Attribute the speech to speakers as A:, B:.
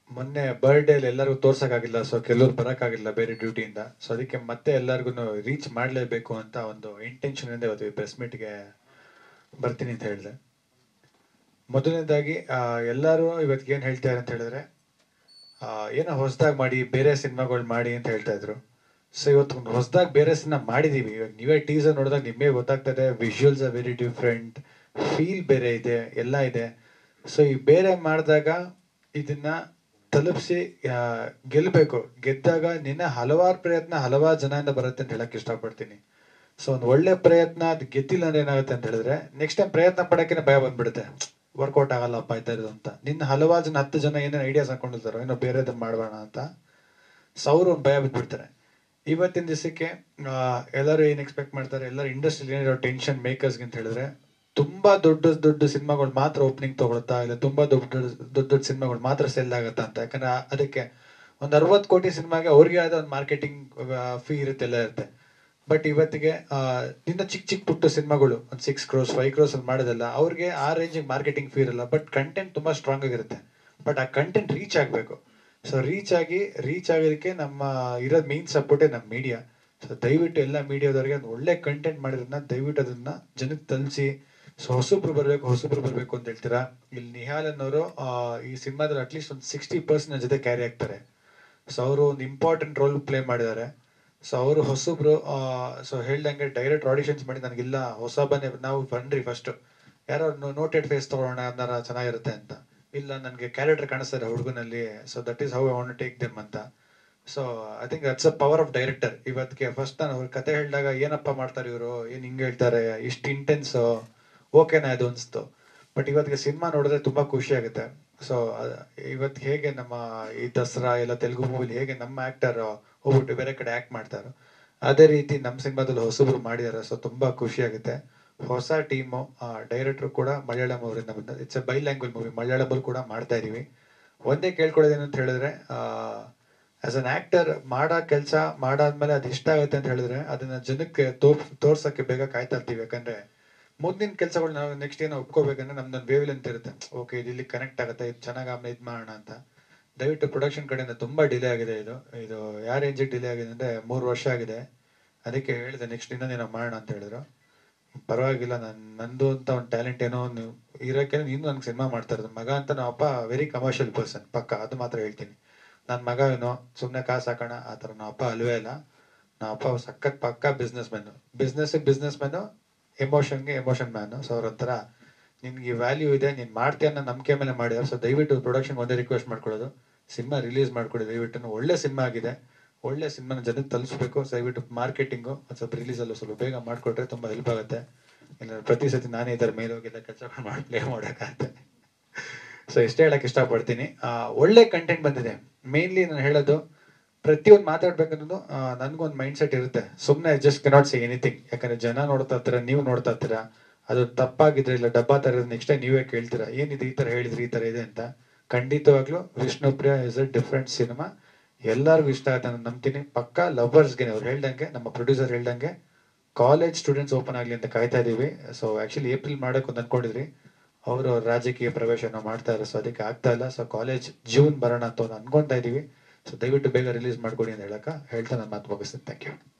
A: ಮೊನ್ನೆ ಬರ್ಡೇಲಿ ಎಲ್ಲರಿಗೂ ತೋರ್ಸಕ್ಕಾಗಿಲ್ಲ ಸೊ ಕೆಲವ್ರು ಬರೋಕ್ಕಾಗಿಲ್ಲ ಬೇರೆ ಡ್ಯೂಟಿಯಿಂದ ಸೊ ಅದಕ್ಕೆ ಮತ್ತೆ ಎಲ್ಲರಿಗೂ ರೀಚ್ ಮಾಡಲೇಬೇಕು ಅಂತ ಒಂದು ಇಂಟೆನ್ಷನ್ ಇಂದ ಇವತ್ತು ಪ್ರೆಸ್ ಮೀಟ್ಗೆ ಬರ್ತೀನಿ ಅಂತ ಹೇಳಿದೆ ಮೊದಲನೇದಾಗಿ ಎಲ್ಲರೂ ಇವತ್ತಿಗೆ ಏನು ಹೇಳ್ತಾರೆ ಅಂತ ಹೇಳಿದ್ರೆ ಆ, ಏನೋ ಹೊಸದಾಗಿ ಮಾಡಿ ಬೇರೆ ಸಿನಿಮಾಗಳು ಮಾಡಿ ಅಂತ ಹೇಳ್ತಾ ಇದ್ರು ಸೊ ಇವತ್ತು ಒಂದು ಹೊಸದಾಗಿ ಬೇರೆ ಸಿನಿಮಾ ಮಾಡಿದೀವಿ ಇವಾಗ ನೀವೇ ಟೀಸರ್ ನೋಡಿದಾಗ ನಿಮಗೆ ಗೊತ್ತಾಗ್ತದೆ visuals are very different feel ಬೇರೆ ಇದೆ ಎಲ್ಲ ಇದೆ ಸೊ ಈ ಬೇರೆ ಮಾಡಿದಾಗ ಇದನ್ನ ತಲುಪಿಸಿ ಗೆಲ್ಲಬೇಕು ಗೆದ್ದಾಗ ನಿನ್ನ ಹಲವಾರು ಪ್ರಯತ್ನ ಹಲವಾರು ಜನದಿಂದ ಬರುತ್ತೆ ಅಂತ ಹೇಳಕ್ ಇಷ್ಟಪಡ್ತೀನಿ ಸೊ ಒಂದು ಒಳ್ಳೆ ಪ್ರಯತ್ನ ಅದು ಗೆದ್ದಿಲ್ಲ ಅಂದ್ರೆ ಏನಾಗುತ್ತೆ ಅಂತ ಹೇಳಿದ್ರೆ ನೆಕ್ಸ್ಟ್ ಟೈಮ್ ಪ್ರಯತ್ನ ಪಡಕ್ಕೆ ಭಯ ಬಂದ್ಬಿಡುತ್ತೆ ವರ್ಕೌಟ್ ಆಗಲ್ಲಪ್ಪ ಆಯ್ತಾ ಇರೋದು ಅಂತ ನಿನ್ನ ಹಲವಾರು ಜನ ಹತ್ತು ಜನ ಏನೇನು ಐಡಿಯಾಸ್ ಹಾಕೊಂಡಿರ್ತಾರೋ ಏನೋ ಬೇರೆದು ಮಾಡೋಣ ಅಂತ ಸೊ ಅವರು ಒಂದು ಭಯ ಬಿದ್ಬಿಡ್ತಾರೆ ಇವತ್ತಿನ ದಿವಸಕ್ಕೆ ಎಲ್ಲರೂ ಏನು ಎಕ್ಸ್ಪೆಕ್ಟ್ ಮಾಡ್ತಾರೆ ಎಲ್ಲರೂ ಇಂಡಸ್ಟ್ರಿಯಲ್ಲಿ ಏನಿರೋ ಟೆನ್ಷನ್ ಮೇಕರ್ಸ್ಗೆ ಅಂತ ಹೇಳಿದ್ರೆ ತುಂಬಾ ದೊಡ್ಡ ದೊಡ್ಡ ಸಿನಿಮಾಗಳು ಮಾತ್ರ ಓಪನಿಂಗ್ ತಗೊಳುತ್ತಾ ಇಲ್ಲ ತುಂಬಾ ದೊಡ್ಡ ದೊಡ್ಡ ದೊಡ್ಡ ಸಿನಿಮಾಗಳು ಮಾತ್ರ ಸೆಲ್ ಆಗುತ್ತಾ ಅಂತ ಯಾಕಂದ್ರೆ ಆ- ಅದಕ್ಕೆ ಒಂದು ಅರವತ್ತು ಕೋಟಿ ಸಿನಿಮಾಗೆ ಅವ್ರಿಗೆ ಆದ ಒಂದು ಮಾರ್ಕೆಟಿಂಗ್ ಫೀ ಇರುತ್ತೆ ಎಲ್ಲ ಇರುತ್ತೆ ಬಟ್ ಇವತ್ತಿಗೆ ಆ, ಇನ್ನ ಚಿಕ್ಕ ಚಿಕ್ಕ ಪುಟ್ಟ ಸಿನಿಮಾಗಳು ಒಂದು ಸಿಕ್ಸ್ ಕ್ರೋಸ್ ಫೈವ್ ಕ್ರೋಸ್ ಅಲ್ಲಿ ಮಾಡೋದಲ್ಲ ಅವ್ರಿಗೆ ಆ ರೇಂಜಿಗೆ ಮಾರ್ಕೆಟಿಂಗ್ ಫೀ ಇರಲ್ಲ ಬಟ್ ಕಂಟೆಂಟ್ ತುಂಬಾ ಸ್ಟ್ರಾಂಗ್ ಆಗಿರುತ್ತೆ ಬಟ್ ಆ ಕಂಟೆಂಟ್ ರೀಚ್ ಆಗಬೇಕು ಸೊ ರೀಚ್ ಆಗಿ ರೀಚ್ ಆಗೋದಕ್ಕೆ ನಮ್ಮ ಇರೋದು ಮೇನ್ ಸಪೋರ್ಟೇ ನಮ್ಮ ಮೀಡಿಯಾ ಸೊ ದಯವಿಟ್ಟು ಎಲ್ಲ ಮೀಡಿಯಾದವ್ರಿಗೆ ಒಂದು ಒಳ್ಳೆ ಕಂಟೆಂಟ್ ಮಾಡಿರೋದನ್ನ ದಯವಿಟ್ಟು ಅದನ್ನ ಜನಕ್ಕೆ ತಲುಪಿಸಿ ಸೊ ಹೊಸಬ್ರು ಬರಬೇಕು ಹೊಸಬ್ರು ಬರಬೇಕು ಅಂತ ಹೇಳ್ತೀರಾ ಇಲ್ಲಿ ನಿಹಾಲ್ ಅನ್ನೋರು ಆ, ಈ ಸಿನಿಮಾದಲ್ಲಿ ಅಟ್ಲೀಸ್ಟ್ ಒಂದು ಸಿಕ್ಸ್ಟಿ ಪರ್ಸೆಂಟ್ ಜೊತೆ ಕ್ಯಾರಿ ಆಗ್ತಾರೆ ಸೊ ಅವರು ಒಂದು ಇಂಪಾರ್ಟೆಂಟ್ ರೋಲ್ ಪ್ಲೇ ಮಾಡಿದ್ದಾರೆ ಸೊ ಅವರು ಹೊಸಬ್ರು ಸೊ ಹೇಳ್ದಂಗೆ ಡೈರೆಕ್ಟ್ ಆಡಿಷನ್ಸ್ ಮಾಡಿ ನನಗಿಲ್ಲ ಹೊಸಬನೇ ನಾವು ಬನ್ರಿ ಫಸ್ಟ್ ಯಾರೋ ನೋಟೆಡ್ ಫೇಸ್ ತಗೊಳ್ಳೋಣ ಅದನ್ನ ಚೆನ್ನಾಗಿರುತ್ತೆ ಅಂತ ಇಲ್ಲ ನನಗೆ ಕ್ಯಾರೆಕ್ಟರ್ ಕಾಣಿಸ್ತಾರೆ ಹುಡುಗನಲ್ಲಿ so that is how I want take them ಅಂತ so I think that's a power of director ಇವತ್ತಿಗೆ ಫಸ್ಟ್ ನಾನು ಅವ್ರ ಕತೆ ಹೇಳಿದಾಗ ಏನಪ್ಪ ಮಾಡ್ತಾರೆ ಇವರು ಏನು ಹಿಂಗೆ ಹೇಳ್ತಾರೆ ಇಷ್ಟು ಇಂಟೆನ್ಸ್ ಓಕೆನಾ ಅದು ಅನಿಸ್ತು ಬಟ್ ಇವತ್ತಿಗೆ ಸಿನಿಮಾ ನೋಡಿದ್ರೆ ತುಂಬಾ ಖುಷಿ ಆಗುತ್ತೆ ಸೊ ಇವತ್ತು ಹೇಗೆ ನಮ್ಮ ಈ ದಸರಾ ಎಲ್ಲ ತೆಲುಗು ಮೂವಿಲಿ ಹೇಗೆ ನಮ್ಮ ಆಕ್ಟರ್ ಹೋಗ್ಬಿಟ್ಟು ಬೇರೆ ಕಡೆ ಆಕ್ಟ್ ಮಾಡ್ತಾರೋ ಅದೇ ರೀತಿ ನಮ್ಮ ಸಿನಿಮಾದಲ್ಲಿ ಹೊಸಬ್ರು ಮಾಡಿದ್ದಾರೆ ಸೊ ತುಂಬಾ ಖುಷಿ ಆಗುತ್ತೆ ಹೊಸ ಟೀಮು ಡೈರೆಕ್ಟರ್ ಕೂಡ ಮಲಯಾಳಂ ಅವರಿಂದ ಬಂದ it's a bi language movie ಮಲಯಾಳಮಲ್ಲಿ ಕೂಡ ಮಾಡ್ತಾ ಇದೀವಿ ಒಂದೇ ಕೇಳ್ಕೊಳ್ಳೋದೇನು ಅಂತ ಹೇಳಿದ್ರೆ ಆಸ್ ಅನ್ ಆಕ್ಟರ್ ಮಾಡೋ ಕೆಲಸ ಮಾಡಾದ್ಮೇಲೆ ಅದು ಇಷ್ಟ ಆಗುತ್ತೆ ಅಂತ ಹೇಳಿದ್ರೆ ಅದನ್ನ ಜನಕ್ಕೆ ತೋರ್ ತೋರ್ಸಕ್ಕೆ ಬೇಗ ಕಾಯ್ತಾ ಇರ್ತೀವಿ ಯಾಕಂದ್ರೆ ಮುಂದಿನ ಕೆಲಸಗಳು ನಾವು ನೆಕ್ಸ್ಟ್ ಏನೋ ಒಪ್ಕೋಬೇಕಂದ್ರೆ ನಮ್ದೊಂದು ವೇವ್ ಅಂತ ಇರುತ್ತೆ ಓಕೆ ಇದು ಇಲ್ಲಿ ಕನೆಕ್ಟ್ ಆಗುತ್ತೆ ಇದು ಚೆನ್ನಾಗಿ ಆಮೇಲೆ ಇದು ಮಾಡೋಣ ಅಂತ ದಯವಿಟ್ಟು ಪ್ರೊಡಕ್ಷನ್ ಕಡೆಯಿಂದ ತುಂಬಾ ಡಿಲೇ ಆಗಿದೆ ಇದು ಇದು ಯಾವ ರೇಂಜಿಗೆ ಡಿಲೇ ಆಗಿದೆ ಅಂದ್ರೆ ಮೂರು ವರ್ಷ ಆಗಿದೆ ಅದಕ್ಕೆ ಹೇಳಿದೆ ನೆಕ್ಸ್ಟ್ ಇನ್ನೊಂದೇನೋ ಮಾಡೋಣ ಅಂತ ಹೇಳಿದ್ರು ಪರವಾಗಿಲ್ಲ ನನ್ ನಂದು ಅಂತ ಒಂದು ಟ್ಯಾಲೆಂಟ್ ಏನೋ ಒಂದು ಇರೋಕೆ ನೀನು ನನ್ಗೆ ಸಿನಿಮಾ ಮಾಡ್ತಾ ಇರೋದು ಮಗ ಅಂತ ನಮ್ಮ ಅಪ್ಪ ವೆರಿ ಕಮರ್ಷಿಯಲ್ ಪರ್ಸನ್ ಪಕ್ಕ ಅದು ಮಾತ್ರ ಹೇಳ್ತೀನಿ ನನ್ನ ಮಗ ಏನೋ ಸುಮ್ಮನೆ ಕಾಸು ಹಾಕೋಣ ಆ ಥರ ನಮ್ಮ ಅಪ್ಪ ಅಲ್ವೇ ಇಲ್ಲ ನಮ್ಮ ಅಪ್ಪ ಸಖತ್ ಪಕ್ಕ businessman business businessman ಎಮೋಷನ್ಗೆ ಎಮೋಷನ್ ಮ್ಯಾನು ಸೊ ಅವ್ರ ಹತ್ರ ನಿನ್ಗೆ ವ್ಯಾಲ್ಯೂ ಇದೆ ನೀನು ಮಾಡ್ತೀಯ ಅನ್ನೋ ನಂಬಿಕೆ ಮೇಲೆ ಮಾಡಿದಾರೆ ಸೊ ದಯವಿಟ್ಟು ಪ್ರೊಡಕ್ಷನ್ ಒಂದೇ ರಿಕ್ವೆಸ್ಟ್ ಮಾಡ್ಕೊಳ್ಳೋದು ಸಿನಿಮಾ ರಿಲೀಸ್ ಮಾಡ್ಕೊಡಿ ದಯವಿಟ್ಟು ಒಳ್ಳೆ ಸಿನಿಮಾ ಆಗಿದೆ ಒಳ್ಳೆ ಸಿನಿಮಾನ ಜನಕ್ಕೆ ತಲುಪಿಸ್ಬೇಕು ಸೊ ದಯವಿಟ್ಟು ಮಾರ್ಕೆಟಿಂಗು ಒಂದು ಸ್ವಲ್ಪ ರಿಲೀಸ್ ಅಲ್ಲೂ ಸ್ವಲ್ಪ ಬೇಗ ಮಾಡಿಕೊಟ್ರೆ ತುಂಬ ಹೆಲ್ಪ್ ಆಗುತ್ತೆ ಇಲ್ಲ ಪ್ರತಿ ಸತಿ ನಾನೇ ಇದರ ಮೇಲೆ ಹೋಗಿಲ್ಲ ಕೆಲಸ ಮಾಡಿ ಪ್ಲೇ ಮಾಡೋಕ್ಕಾಗತ್ತೆ ಸೊ ಇಷ್ಟೇ ಹೇಳಕ್ ಇಷ್ಟಪಡ್ತೀನಿ ಆ, ಒಳ್ಳೆ ಕಂಟೆಂಟ್ ಬಂದಿದೆ ಮೇನ್ಲಿ ನಾನು ಹೇಳೋದು ಪ್ರತಿಯೊಂದು ಮಾತಾಡ್ಬೇಕನ್ನೋದು ನನ್ಗೊಂದು ಮೈಂಡ್ ಸೆಟ್ ಇರುತ್ತೆ ಸುಮ್ಮನೆ ಜಸ್ಟ್ ಕೆನಾಟ್ ಸಿ ಎನಿಥಿಂಗ್ ಯಾಕಂದ್ರೆ ಜನ ನೋಡ್ತಾ ಇರ್ತೀರ ನೀವು ನೋಡ್ತಾ ಇರ್ತೀರಾ ಅದು ತಪ್ಪಾಗಿದ್ರೆ ಇಲ್ಲ ಡಬ್ಬಾ ತರ ನೆಕ್ಸ್ಟ್ ಟೈಮ್ ನೀವೇ ಕೇಳ್ತೀರಾ ಏನಿದೆ ಈ ತರ ಹೇಳಿದ್ರಿ ಈ ತರ ಇದೆ ಅಂತ ಖಂಡಿತವಾಗ್ಲೂ Vishnupriya is a different cinema ಎಲ್ಲರಿಗೂ ಇಷ್ಟ ಆಗುತ್ತೆ ನಾನು ನಂಬ್ತೀನಿ ಪಕ್ಕ ಲವರ್ಸ್ಗೆ ಅವ್ರು ಹೇಳ್ದಂಗೆ ನಮ್ಮ ಪ್ರೊಡ್ಯೂಸರ್ ಹೇಳ್ದಂಗೆ ಕಾಲೇಜ್ ಸ್ಟೂಡೆಂಟ್ಸ್ ಓಪನ್ ಆಗಲಿ ಅಂತ ಕಾಯ್ತಾ ಇದೀವಿ ಸೊ ಆಕ್ಚುಲಿ ಏಪ್ರಿಲ್ ಮಾಡಕ್ಕೆ ಒಂದು ಅನ್ಕೊಂಡಿದ್ರಿ ಅವರು ರಾಜಕೀಯ ಪ್ರವೇಶನ ಮಾಡ್ತಾ ಇರೋ ಸೊ ಅದಕ್ಕೆ ಆಗ್ತಾ ಇಲ್ಲ ಸೊ ಕಾಲೇಜ್ ಜೂನ್ ಬರೋಣ ಅಂತ ಒಂದು ಅನ್ಕೊಂತಾ ಇದೀವಿ ಸೊ ದಯವಿಟ್ಟು ಬೇಗ ರಿಲೀಸ್ ಮಾಡ್ಕೊಡಿ ಅಂತ ಹೇಳಕ ಹೇಳ್ತಾ ನಾನು ಮಾತು ಮುಗಿಸ್ತೀನಿ ಥ್ಯಾಂಕ್ ಯು